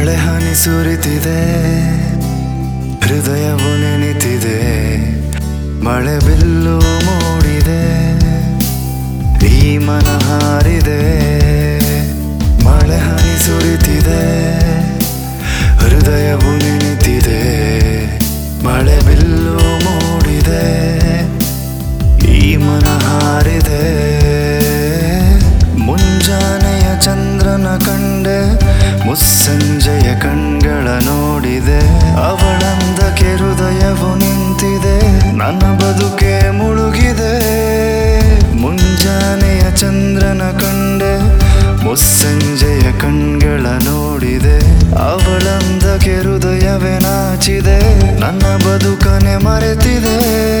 ಮಳೆ ಹನಿ ಸುರಿತಿದೆ ಹೃದಯವು ನೆನಿತಿದೆ ಮಳೆ ಬಿಲ್ಲು ಮೂಡಿದೆ ಈ ಮನ ಹಾರಿದೆ ಮಳೆ ಹನಿ ಸುರಿತಿದೆ ಹೃದಯವು ನೆನಿತಿದೆ ಮಳೆ ಬಿಲ್ಲು ಮೂಡಿದೆ ಈ ಮನ ಹಾರಿದೆ ಮುಂಜಾನೆಯ ಚಂದ್ರನ ಕಂಡೆ ಮುಸ್ಸಂಜೆಯ ಕಣ್ಗಳ ನೋಡಿದೆ ಅವಳಂದಕ್ಕೆ ಹೃದಯವು ನಿಂತಿದೆ ನನ್ನ ಬದುಕೆ ಮುಳುಗಿದೆ ಮುಂಜಾನೆಯ ಚಂದ್ರನ ಕಂಡೆ ಮುಸ್ಸಂಜೆಯ ಕಣ್ಗಳ ನೋಡಿದೆ ಅವಳಂದಕ್ಕೆ ಹೃದಯವೇ ನಾಚಿದೆ ನನ್ನ ಬದುಕನೆ ಮರೆತಿದೆ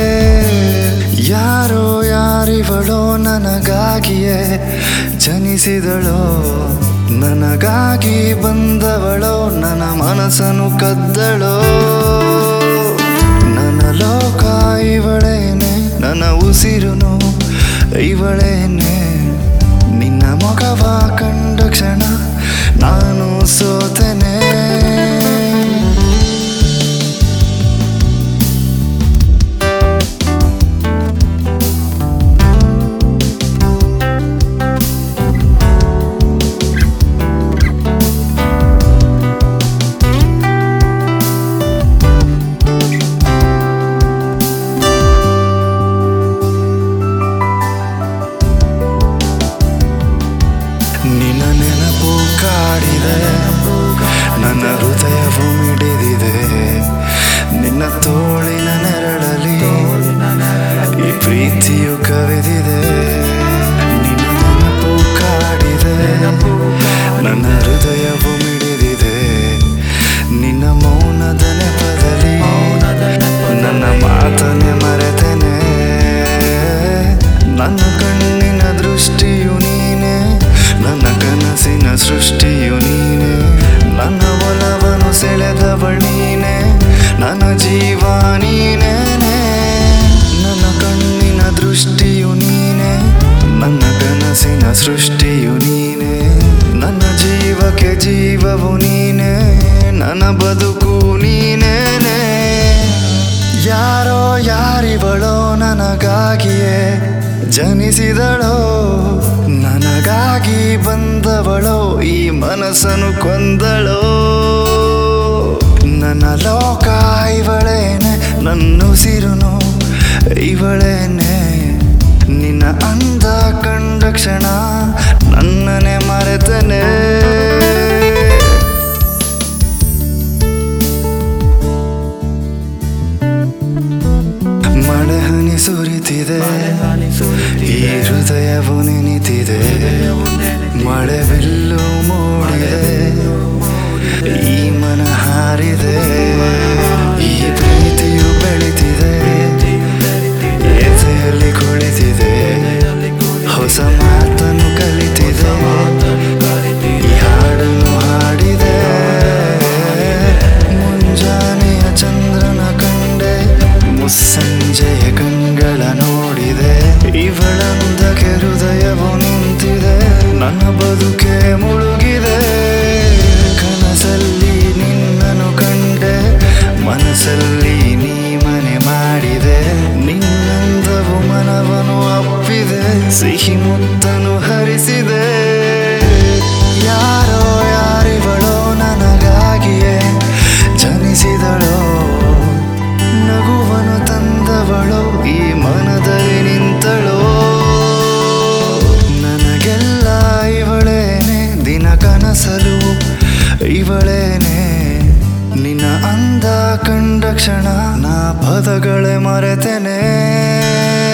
ಯಾರೋ ಯಾರಿವಳೋ ನನಗಾಗಿಯೇ ಜನಿಸಿದಳೋ ನನಗಾಗಿ ಬಂದವಳೋ ನನ್ನ ಮನಸ್ಸನ್ನು ಕದ್ದಳೋ ನನ್ನ ಲೋಕ ಇವಳೇನೆ ನನ್ನ ಉಸಿರುನು ಇವಳೇನೆ ನಿನ್ನ ಮುಖವ ಕಂಡ ಕ್ಷಣ ನಾನು ಸೋತೆನೆ ನಿನ್ನ ನೆನಪು ಕಾಡಿದೆ ನನ್ನ ಹೃದಯವು ಮಿಡಿದಿದೆ ನಿನ್ನ ತೋಳಿನ ನೆರಳಲಿ ಈ ಪ್ರೀತಿಯು ಕವಿದಿದೆ ನಿನ್ನ ನೆನಪು ಕಾಡಿದೆ ನನ್ನ ಹೃದಯವು ಮಿಡಿದಿದೆ ನಿನ್ನ ಮೌನದ ನೆಪದಲ್ಲಿ ನನ್ನ ಮಾತನ್ನೇ ಮರೆತೇನೆ ನನ್ನ ಕಣ್ಣಿನ ದೃಷ್ಟಿಯು ನೀನೆ ನನ್ನ ಕನಸಿನ ಸೃಷ್ಟಿಯು ನೀನೆ ನನ್ನ ಒಲವನ್ನು ಸೆಳೆದವಳು ನೀನೆ ನನ್ನ ಜೀವ ನೀನೇನೆ ನನ್ನ ಕಣ್ಣಿನ ದೃಷ್ಟಿಯು ನೀನೆ ನನ್ನ ಕನಸಿನ ಸೃಷ್ಟಿಯು ನೀನೆ ನನ್ನ ಜೀವಕ್ಕೆ ಜೀವವು ನೀನೆ ನನ್ನ ಬದುಕು ನೀನೇನೆ ಯಾರೋ ಯಾರಿವಳೋ ನನಗಾಗಿಯೇ ಜನಿಸಿದಳೋ ನನಗಾಗಿ ಬಂದವಳೋ ಈ ಮನಸ್ಸನ್ನು ಕೊಂದಳೋ ನನ್ನ ಲೋಕ ಇವಳೇನೆ ನನ್ನ ಉಸಿರುನು ಇವಳೇನೆ ನಿನ್ನ ಅಂದ ಕಂಡ ಕ್ಷಣ ನನ್ನನೆ ಮರೆತನೆ ಮಳೆ ಹನಿ ಸುರಿತಿದೆ ಈ ಹೃದಯವು ನೆನಿತಿದೆ ಮಳೆ ಬಿಲ್ಲು ಮೂಡಿದೆ ಈ ಮನ ಹಾರಿದೆ ಈ ಪ್ರೀತಿಯು ಬೆಳಿತಿದೆ ಎದೆಯಲ್ಲಿ ಕುಳಿತಿದೆ ಹೊಸ ಮಾತನ್ನು ಕಲಿತಿದೆ ಈ ಹಾಡನ್ನು ಹಾಡಿದೆ ಮುಂಜಾನೆಯ ಚಂದ್ರನ ಕಂಡೆ ಮುಸ್ಸಂಜೆಯ ಕಣ್ಗಳ ನೋಡಿದೆ ಇವಳಂದಕ್ಕೆ ಹೃದಯವು ನಿಂತಿದೆ ನನ್ನ ಬದುಕೆ ಮುಳುಗಿದೆ ಕನಸಲ್ಲಿ ನಿನ್ನನ್ನು ಕಂಡೆ ಮನಸ್ಸಲ್ಲಿ ನೀ ಮನೆ ಮಾಡಿದೆ ನಿನ್ನಂದವು ಮನವನು ಅಪ್ಪಿದೆ ಸಿಹಿ ಮುತ್ತನು ಹರಿಸಿದೆ ಯಾರೋ ಯಾರಿವಳೋ ನನಗಾಗಿಯೇ ಜನಿಸಿದಳೋ ನಗುವನು ತಂದವಳೋ ಈ ಮನದಲ್ಲಿ ನಿಂತಳೋ ನನಗೆಲ್ಲ ಇವಳೇನೆ ದಿನ ಕನಸಲು ಇವಳೇನೆ ನಿನ್ನ ಅಂದ ಕಂಡ ಕ್ಷಣ ನಾ ಪದಗಳೇ ಮರೆತೆನೆ